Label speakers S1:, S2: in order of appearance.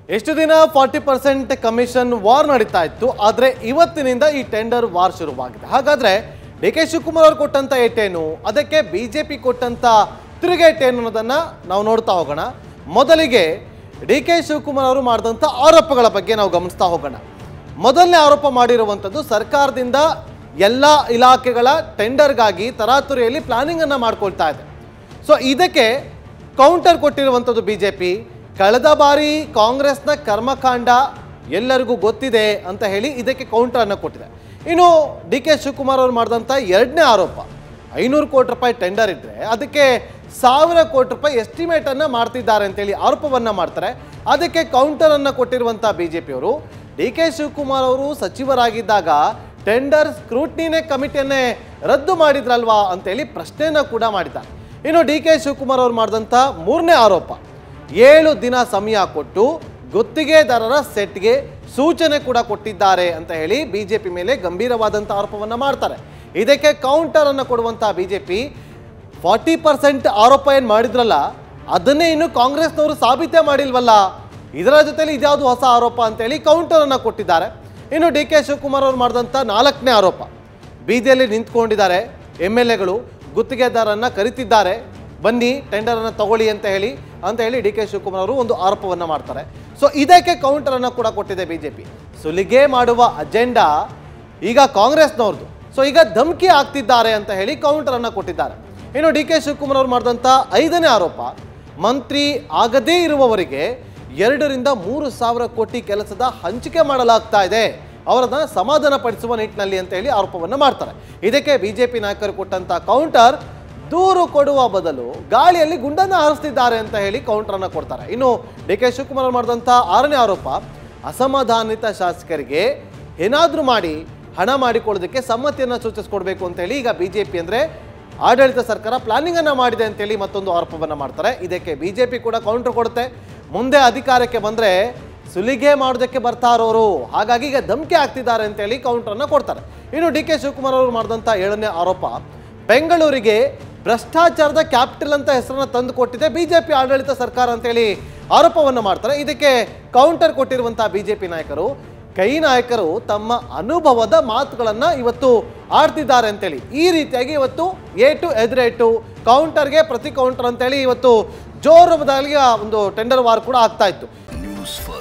S1: ಎಷ್ಟು ದಿನ forty percent commission war ನಡೀತಾ ಇತ್ತು ಆದರೆ ಇವತ್ತಿನಿಂದ ಈ ಟೆಂಡರ್ ವಾರ್ ಶುರುವಾಗಿದೆ ಹಾಗಾದ್ರೆ ಡಿ ಕೆ ಶಿವಕುಮಾರ್ ಅವರು ಕೊಟ್ಟಂತ ಏಟೇನು ಅದಕ್ಕೆ ಬಿಜೆಪಿ ಕೊಟ್ಟಂತ ತಿರುಗೇಟೇನು ಅನ್ನೋದನ್ನ ನಾವು ನೋಡ್ತಾ ಹೋಗೋಣ ಮೊದಲಿಗೆ ಡಿ ಕೆ ಶಿವಕುಮಾರ್ ಅವರು ಮಾಡಿದಂಥ ಆರೋಪಗಳ ಬಗ್ಗೆ ನಾವು ಗಮನಿಸ್ತಾ ಹೋಗೋಣ ಮೊದಲನೇ ಆರೋಪ ಮಾಡಿರುವಂಥದ್ದು ಸರ್ಕಾರದಿಂದ ಎಲ್ಲ ಇಲಾಖೆಗಳ ಟೆಂಡರ್ಗಾಗಿ ತರಾತುರಿಯಲ್ಲಿ ಪ್ಲಾನಿಂಗ್ ಅನ್ನ ಮಾಡ್ಕೊಳ್ತಾ ಇದೆ ಸೊ ಇದಕ್ಕೆ ಕೌಂಟರ್ ಕೊಟ್ಟಿರುವಂಥದ್ದು ಬಿಜೆಪಿ ಕಳೆದ ಬಾರಿ ಕಾಂಗ್ರೆಸ್ನ ಕರ್ಮಕಾಂಡ ಎಲ್ಲರಿಗೂ ಗೊತ್ತಿದೆ ಅಂತ ಹೇಳಿ ಇದಕ್ಕೆ ಕೌಂಟರ್ ಅನ್ನು ಕೊಟ್ಟಿದೆ ಇನ್ನು ಡಿ ಕೆ ಶಿವಕುಮಾರ್ ಅವರು ಮಾಡಿದಂಥ ಎರಡನೇ ಆರೋಪ ಐನೂರು ಕೋಟಿ ರೂಪಾಯಿ ಟೆಂಡರ್ ಇದ್ರೆ ಅದಕ್ಕೆ ಸಾವಿರ ಕೋಟಿ ರೂಪಾಯಿ ಎಸ್ಟಿಮೇಟ್ ಅನ್ನ ಮಾಡ್ತಿದ್ದಾರೆ ಅಂತೇಳಿ ಆರೋಪವನ್ನ ಮಾಡ್ತಾರೆ ಅದಕ್ಕೆ ಕೌಂಟರ್ ಅನ್ನ ಕೊಟ್ಟಿರುವಂತಹ ಬಿಜೆಪಿಯವರು ಡಿ ಕೆ ಶಿವಕುಮಾರ್ ಅವರು ಸಚಿವರಾಗಿದ್ದಾಗ ಟೆಂಡರ್ ಸ್ಕ್ರೂಟ್ನಿನೇ ಕಮಿಟಿಯನ್ನೇ ರದ್ದು ಮಾಡಿದ್ರಲ್ವಾ ಅಂತೇಳಿ ಪ್ರಶ್ನೆಯನ್ನ ಕೂಡ ಮಾಡಿದ್ದಾರೆ ಇನ್ನು ಡಿ ಕೆ ಶಿವಕುಮಾರ್ ಅವರು ಮಾಡಿದಂಥ ಮೂರನೇ ಆರೋಪ ಏಳು ದಿನ ಸಮಯ ಕೊಟ್ಟು ಗುತ್ತಿಗೆದಾರರ ಸೆಟ್ಗೆ ಸೂಚನೆ ಕೂಡ ಕೊಟ್ಟಿದ್ದಾರೆ ಅಂತ ಹೇಳಿ ಬಿಜೆಪಿ ಮೇಲೆ ಗಂಭೀರವಾದಂಥ ಆರೋಪವನ್ನ ಮಾಡ್ತಾರೆ ಇದಕ್ಕೆ ಕೌಂಟರ್ ಅನ್ನು ಕೊಡುವಂತಹ ಬಿಜೆಪಿ ಫಾರ್ಟಿ ಪರ್ಸೆಂಟ್ ಆರೋಪ ಏನು ಮಾಡಿದ್ರಲ್ಲ ಅದನ್ನೇ ಇನ್ನು ಕಾಂಗ್ರೆಸ್ನವರು ಸಾಬೀತೆ ಮಾಡಿಲ್ವಲ್ಲ ಇದರ ಜೊತೆಲಿ ಇದ್ಯಾವುದು ಹೊಸ ಆರೋಪ ಅಂತೇಳಿ ಕೌಂಟರ್ ಅನ್ನು ಕೊಟ್ಟಿದ್ದಾರೆ ಇನ್ನು ಡಿ ಕೆ ಶಿವಕುಮಾರ್ ಅವರು ಮಾಡಿದಂಥ ನಾಲ್ಕನೇ ಆರೋಪ ಬೀದಿಯಲ್ಲಿ ನಿಂತ್ಕೊಂಡಿದ್ದಾರೆ ಎಮ್ ಎಲ್ ಎಗಳು ಗುತ್ತಿಗೆದಾರನ್ನ ಕರಿತಿದ್ದಾರೆ ಬನ್ನಿ ಟೆಂಡರ್ ಅನ್ನ ತಗೊಳ್ಳಿ ಅಂತ ಹೇಳಿ ಅಂತ ಹೇಳಿ ಡಿ ಕೆ ಶಿವಕುಮಾರ್ ಅವರು ಒಂದು ಆರೋಪವನ್ನ ಮಾಡ್ತಾರೆ ಸೊ ಇದಕ್ಕೆ ಕೌಂಟರ್ ಅನ್ನ ಕೂಡ ಕೊಟ್ಟಿದೆ ಬಿಜೆಪಿ ಸುಲಿಗೆ ಮಾಡುವ ಅಜೆಂಡಾ ಈಗ ಕಾಂಗ್ರೆಸ್ನವ್ರದ್ದು ಸೊ ಈಗ ಧಮಕಿ ಆಗ್ತಿದ್ದಾರೆ ಅಂತ ಹೇಳಿ ಕೌಂಟರ್ ಅನ್ನ ಕೊಟ್ಟಿದ್ದಾರೆ ಇನ್ನು ಡಿ ಕೆ ಶಿವಕುಮಾರ್ ಅವರು ಮಾಡಿದಂಥ ಐದನೇ ಆರೋಪ ಮಂತ್ರಿ ಆಗದೇ ಇರುವವರಿಗೆ ಎರಡರಿಂದ ಮೂರು ಸಾವಿರ ಕೋಟಿ ಕೆಲಸದ ಹಂಚಿಕೆ ಮಾಡಲಾಗ್ತಾ ಇದೆ ಅವರನ್ನ ಸಮಾಧಾನ ಪಡಿಸುವ ನಿಟ್ಟಿನಲ್ಲಿ ಅಂತ ಹೇಳಿ ಆರೋಪವನ್ನು ಮಾಡ್ತಾರೆ ಇದಕ್ಕೆ ಬಿಜೆಪಿ ನಾಯಕರು ಕೊಟ್ಟಂತ ಕೌಂಟರ್ ದೂರು ಕೊಡುವ ಬದಲು ಗಾಳಿಯಲ್ಲಿ ಗುಂಡನ್ನು ಹಾರಿಸ್ತಿದ್ದಾರೆ ಅಂತ ಹೇಳಿ ಕೌಂಟರ್ ಅನ್ನ ಕೊಡ್ತಾರೆ ಇನ್ನು ಡಿ ಕೆ ಶಿವಕುಮಾರ್ ಅವರು ಮಾಡಿದಂಥ ಆರನೇ ಆರೋಪ ಅಸಮಾಧಾನಿತ ಶಾಸಕರಿಗೆ ಏನಾದರೂ ಮಾಡಿ ಹಣ ಮಾಡಿಕೊಳ್ಳೋದಕ್ಕೆ ಸಮ್ಮತಿಯನ್ನು ಸೂಚಿಸ್ಕೊಡ್ಬೇಕು ಅಂತ ಹೇಳಿ ಈಗ ಬಿಜೆಪಿ ಅಂದ್ರೆ ಆಡಳಿತ ಸರ್ಕಾರ ಪ್ಲಾನಿಂಗ್ ಅನ್ನ ಮಾಡಿದೆ ಅಂತೇಳಿ ಮತ್ತೊಂದು ಆರೋಪವನ್ನ ಮಾಡ್ತಾರೆ ಇದಕ್ಕೆ ಬಿಜೆಪಿ ಕೂಡ ಕೌಂಟರ್ ಕೊಡುತ್ತೆ ಮುಂದೆ ಅಧಿಕಾರಕ್ಕೆ ಬಂದ್ರೆ ಸುಲಿಗೆ ಮಾಡೋದಕ್ಕೆ ಬರ್ತಾರೋರು ಹಾಗಾಗಿ ಈಗ ಧಮಕಿ ಆಗ್ತಿದ್ದಾರೆ ಅಂತೇಳಿ ಕೌಂಟರ್ ಅನ್ನ ಕೊಡ್ತಾರೆ ಇನ್ನು ಡಿ ಕೆ ಶಿವಕುಮಾರ್ ಅವರು ಮಾಡಿದಂಥ ಏಳನೇ ಆರೋಪ ಬೆಂಗಳೂರಿಗೆ ಭ್ರಷ್ಟಾಚಾರದ ಕ್ಯಾಪಿಟಲ್ ಅಂತ ಹೆಸರನ್ನ ತಂದು ಕೊಟ್ಟಿದೆ ಬಿಜೆಪಿ ಆಡಳಿತ ಸರ್ಕಾರ ಅಂತೇಳಿ ಆರೋಪವನ್ನು ಮಾಡ್ತಾರೆ ಇದಕ್ಕೆ ಕೌಂಟರ್ ಕೊಟ್ಟಿರುವಂತಹ ಬಿಜೆಪಿ ನಾಯಕರು ಕೈ ನಾಯಕರು ತಮ್ಮ ಅನುಭವದ ಮಾತುಗಳನ್ನ ಇವತ್ತು ಆಡ್ತಿದ್ದಾರೆ ಅಂತೇಳಿ ಈ ರೀತಿಯಾಗಿ ಇವತ್ತು ಏಟು ಎದುರೇಟು ಕೌಂಟರ್ಗೆ ಪ್ರತಿ ಕೌಂಟರ್ ಅಂತೇಳಿ ಇವತ್ತು ಜೋರದಾಗಿ ಒಂದು ಟೆಂಡರ್ ವಾರ್ ಕೂಡ ಆಗ್ತಾ ಇತ್ತು
S2: ನ್ಯೂಸ್ ಫಸ್ಟ್